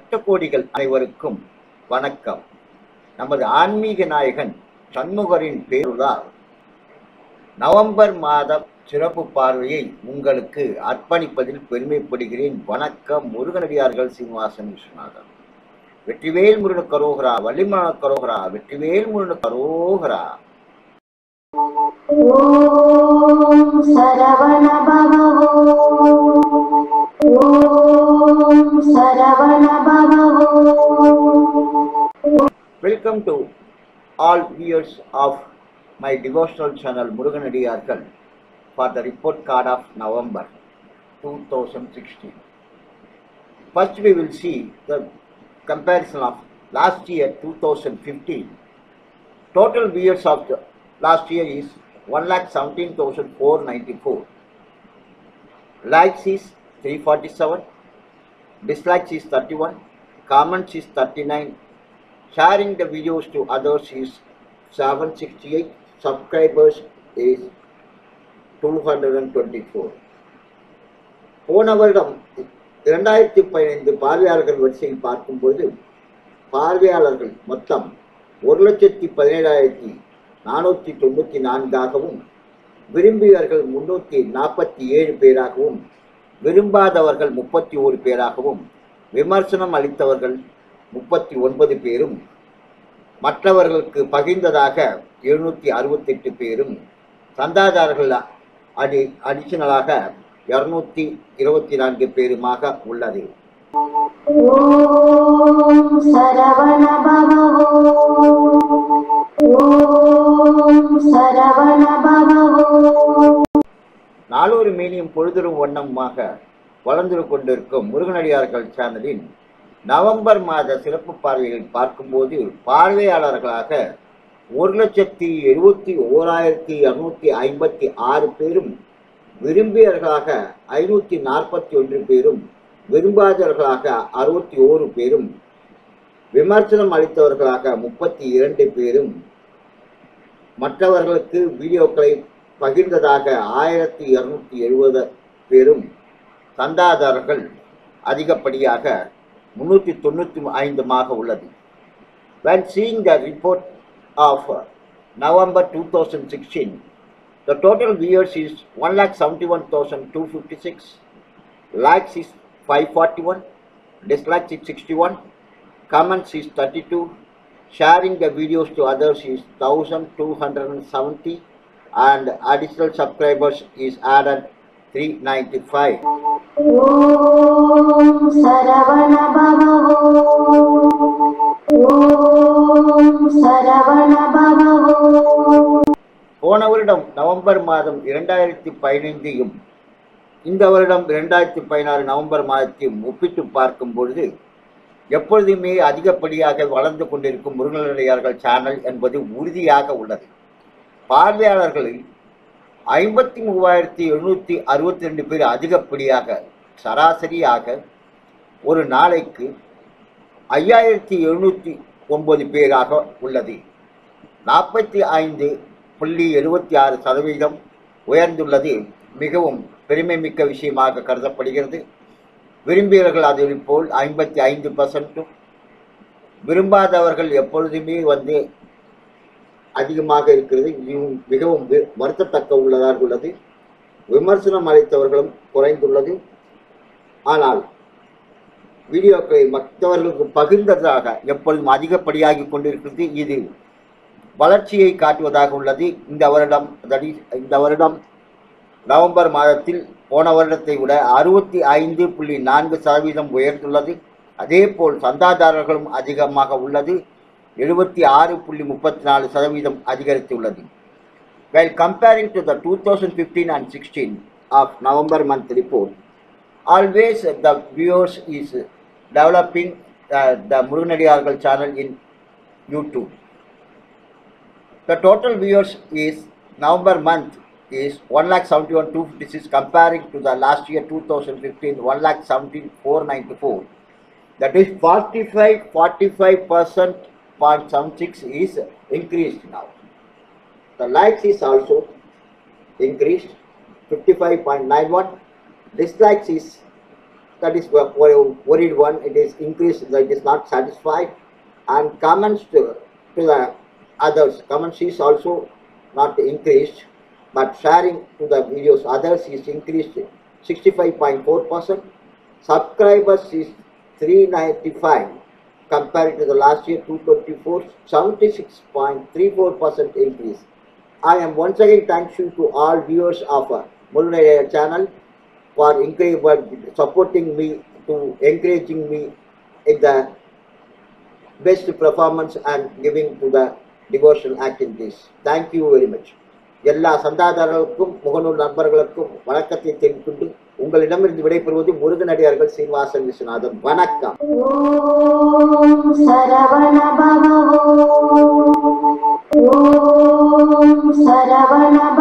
பக்த கோடிகள் அனைவருக்கும் வணக்கம் நமது ஆன்மீக நாயகன் சண்முகரின் பேருளால் நவம்பர் மாத சிறப்பு பார்வையை உங்களுக்கு அர்ப்பணிப்பதில் பெருமைப்படுகிறேன் வணக்கம் முருகனடியார்கள் சீனிவாசன் விஸ்வநாதன் வெற்றிவேல் முருகனு கரோகரா வள்ளிமன கரோகரா வெற்றிவேல் முருகனு கரோகரா ॐ सरवणभवो ॐ सरवणभवो welcome to all viewers of my devotional channel முருகனடியார்கள் for the report card of November two thousand sixteen first we will see the comparison of last year two thousand fifteen total viewers of the last year is one lakh seventeen thousand four ninety four likes is three forty seven dislikes is 31, comments is 39, sharing the videos to others is 768, subscribers is 224. போன வருடம் இரண்டாயிரத்தி பதினைந்து பார்வையாளர்கள் வரிசையில் பார்க்கும்போது பார்வையாளர்கள் மொத்தம் ஒரு லட்சத்தி பதினேழாயிரத்தி நானூற்றி தொண்ணூற்றி நான்காகவும் விரும்பியவர்கள் முன்னூற்றி நாற்பத்தி ஏழு பேராகவும் விரும்பாதவர்கள் முப்பத்தி ஓரு பேராகவும் விமர்சனம் அளித்தவர்கள் முப்பத்தி ஒன்பது பேரும் மற்றவர்களுக்கு பகிர்ந்ததாக எழுநூற்றி அறுபத்தெட்டு பேரும் சந்தாதாரர்கள் அடி அடிஷனலாக இருநூத்தி இருபத்தி நான்கு பேருமாக உள்ளது ॐ सरवणभवो ॐ सरवणभवो நாளொரு மேனியும் பொழுதொரும் வண்ணமாக வளர்ந்து கொண்டிருக்கும் முருகனடியார்கள் சேனலின் நவம்பர் மாத சிறப்பு பார்வைகள் பார்க்கும்போது பார்வையாளர்களாக ஒரு லட்சத்தி எழுபத்தி ஓராயிரத்தி இருநூத்தி ஐம்பத்தி ஆறு பேரும் விரும்பியவர்களாக ஐநூற்றி நாற்பத்தி ஒன்று பேரும் விரும்பாதவர்களாக அறுபத்தி ஓரு பேரும் விமர்சனம் அளித்தவர்களாக முப்பத்தி இரண்டு பேரும் மற்றவர்களுக்கு வீடியோக்களை பகிர்ந்ததாக ஆயிரத்தி இருநூத்தி எழுபது பேரும் சந்தாதாரர்கள் அதிகப்படியாக முன்னூற்றி தொண்ணூற்றி ஐந்துமாக உள்ளது when seeing the report of uh, November 2016, the total viewers is 1,71,256, likes is 541, dislikes is 61, comments is 32, sharing the videos to others is 1,270, and additional subscribers is added 395. ॐ सरवणभवो ॐ सरवणभवो போன வருடம் நவம்பர் மாதம் இரண்டாயிரத்தி பதினைந்தையும் இந்த வருடம் இரண்டாயிரத்தி பதினாறு நவம்பர் மாதத்தையும் ஒப்பிட்டு பார்க்கும் பொழுது எப்பொழுதுமே அதிகப்படியாக வளர்ந்து கொண்டிருக்கும் முருகனடியார்கள் சேனல் என்பது உறுதியாக உள்ளது பார்வையாளர்களில் ஐம்பத்தி மூவாயிரத்தி எழுநூற்றி அறுபத்தி ரெண்டு பேர் அதிகப்படியாக சராசரியாக ஒரு நாளைக்கு ஐயாயிரத்தி எழுநூற்றி ஒன்பது பேராக உள்ளது நாற்பத்தி ஐந்து புள்ளி எழுபத்தி ஆறு சதவீதம் உயர்ந்துள்ளது மிகவும் பெருமை மிக்க விஷயமாக கருதப்படுகிறது விரும்பியவர்கள் அதை போல் ஐம்பத்தி ஐந்து பர்சன்ட்டும் விரும்பாதவர்கள் எப்பொழுதுமே வந்து அதிகமாக இருக்கிறது மிகவும் மிகவும் வி- வருத்தத்தக்க உள்ளதாக உள்ளது விமர்சனம் அளித்தவர்களும் குறைந்துள்ளது ஆனால் வீடியோக்களை மற்றவர்களுக்கு பகிர்ந்ததாக எப்பொழுதும் அதிகப்படியாகி கொண்டிருக்கிறது இது வளர்ச்சியை காட்டுவதாக உள்ளது இந்த வருடம் that is, இந்த வருடம் நவம்பர் மாதத்தில் போன வருடத்தை விட அறுபத்தி ஐந்து புள்ளி நான்கு சதவீதம் உயர்ந்துள்ளது அதேபோல் சந்தாதாரர்களும் அதிகமாக உள்ளது எழுபத்தி ஆறு புள்ளி முப்பத்தி நாலு சதவீதம் அதிகரித்துள்ளது While comparing to the 2015 and 16 of November month report, always the viewers is developing uh, the Muruganadiyagal channel in YouTube. The total viewers is November month is 1,71,256 comparing to the last year 2015 1,17,494. That is 45 45 percent 0.76 is increased now. The likes is also increased 55.91. Dislikes is that is wor- wor- worried one. It is increased, that is not satisfied. And comments to, to the others. Comments is also not increased, but sharing to the videos others is increased 65.4%. Subscribers is 395 compared to the last year 224, 76.34% increase. I am once again thankful to all viewers of uh, Mulunaya channel for encourage, for supporting me to encouraging me in the best performance and giving to the devotional activities. Thank you very much. எல்லா சந்தாதாரர்களுக்கும் முகநூல் நண்பர்களுக்கும் வணக்கத்தை தெரிவித்துக் கொண்டு உங்களிடமிருந்து விடைபெறுவது முருகனடியார்கள் சீனிவாசன் விஸ்வநாதன் வணக்கம் ॐ सरवण भवो ॐ सरवण